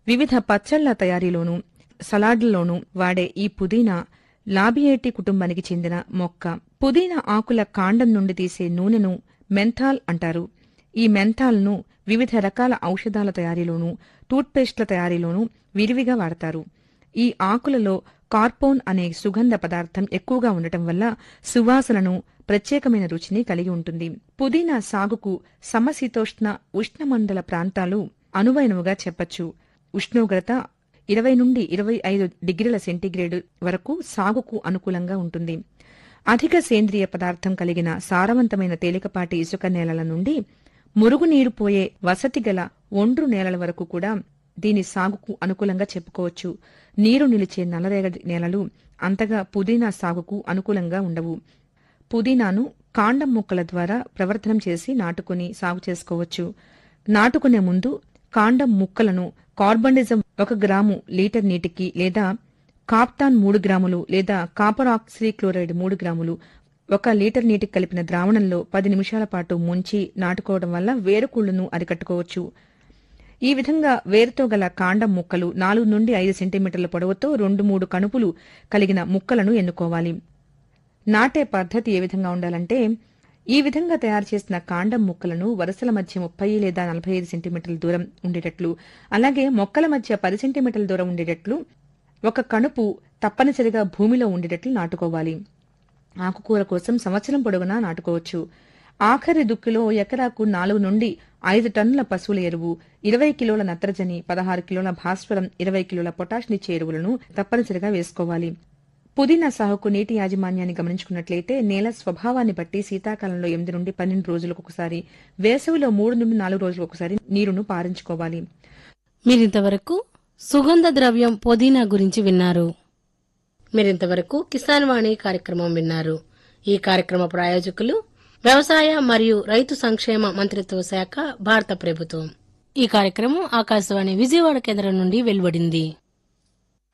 వివిధ పచ్చళ్ల తయారీలోనూ సలాడ్లలోనూ వాడే ఈ పుదీనా లాబియేటి కుటుంబానికి చెందిన మొక్క పుదీనా ఆకుల కాండం నుండి తీసే నూనెను మెంథాల్ అంటారు ఈ మెంథాల్ను వివిధ రకాల ఔషధాల తయారీలోనూ టూత్పేస్ట్ల తయారీలోనూ విరివిగా వాడతారు ఈ ఆకులలో కార్పోన్ అనే సుగంధ పదార్థం ఎక్కువగా ఉండటం వల్ల సువాసనను ప్రత్యేకమైన రుచిని కలిగి ఉంటుంది పుదీనా సాగుకు సమశీతోష్ణ ఉష్ణమండల ప్రాంతాలు అనువైనవిగా చెప్పచ్చు ఉష్ణోగ్రత ఇరవై నుండి ఇరవై ఐదు డిగ్రీల సెంటీగ్రేడ్ వరకు సాగుకు అనుకూలంగా ఉంటుంది అధిక సేంద్రియ పదార్థం కలిగిన సారవంతమైన తేలికపాటి ఇసుక నేలల నుండి మురుగునీరు పోయే వసతి గల ఒండ్రు నేలల వరకు కూడా దీని సాగుకు అనుకూలంగా చెప్పుకోవచ్చు నీరు నిలిచే నల్లరేగడి నేలలు అంతగా పుదీనా సాగుకు అనుకూలంగా ఉండవు పుదీనాను కాండం మొక్కల ద్వారా ప్రవర్తనం చేసి నాటుకుని సాగు చేసుకోవచ్చు నాటుకునే ముందు కాండం ముక్కలను కార్బనిజం ఒక గ్రాము లీటర్ నీటికి లేదా కాప్తాన్ మూడు గ్రాములు లేదా కాపర్ ఆక్సిక్లోరైడ్ మూడు గ్రాములు ఒక లీటర్ నీటికి కలిపిన ద్రావణంలో పది నిమిషాల పాటు ముంచి నాటుకోవడం వల్ల వేరుకుళ్లను అరికట్టుకోవచ్చు ఈ విధంగా వేరుతో గల కాండం ముక్కలు నాలుగు నుండి ఐదు సెంటీమీటర్ల పొడవుతో రెండు మూడు కణుపులు కలిగిన ముక్కలను ఎన్నుకోవాలి నాటే పద్ధతి ఏ విధంగా ఉండాలంటే ఈ విధంగా తయారు చేసిన కాండం ముక్కలను వరుసల మధ్య ముప్పై లేదా నలభై ఐదు సెంటీమీటర్ల దూరం ఉండేటట్లు అలాగే మొక్కల మధ్య పది సెంటీమీటర్ల దూరం ఉండేటట్లు ఒక కణుపు తప్పనిసరిగా భూమిలో ఉండేటట్లు నాటుకోవాలి ఆకుకూర కోసం సంవత్సరం పొడవునా నాటుకోవచ్చు ఆఖరి దుక్కిలో ఎకరాకు నాలుగు నుండి ఐదు టన్నుల పశువుల ఎరువు ఇరవై కిలోల నత్రజని పదహారు కిలోల భాస్వరం ఇరవై కిలోల పొటాషినిచ్చే ఎరువులను తప్పనిసరిగా వేసుకోవాలి పుదీనా సాగుకు నీటి యాజమాన్యాన్ని గమనించుకున్నట్లయితే నేల స్వభావాన్ని బట్టి శీతాకాలంలో ఎనిమిది నుండి పన్నెండు రోజులకు ఒకసారి వేసవిలో మూడు నుండి నాలుగు రోజులకు ఒకసారి నీరును పారించుకోవాలి మీరింతవరకు సుగంధ ద్రవ్యం పుదీనా గురించి విన్నారు మీరింతవరకు కిసాన్ వాణి కార్యక్రమం విన్నారు ఈ కార్యక్రమ ప్రాయోజకులు వ్యవసాయ మరియు రైతు సంక్షేమ మంత్రిత్వ శాఖ భారత ప్రభుత్వం ఈ కార్యక్రమం ఆకాశవాణి విజయవాడ కేంద్రం నుండి వెలువడింది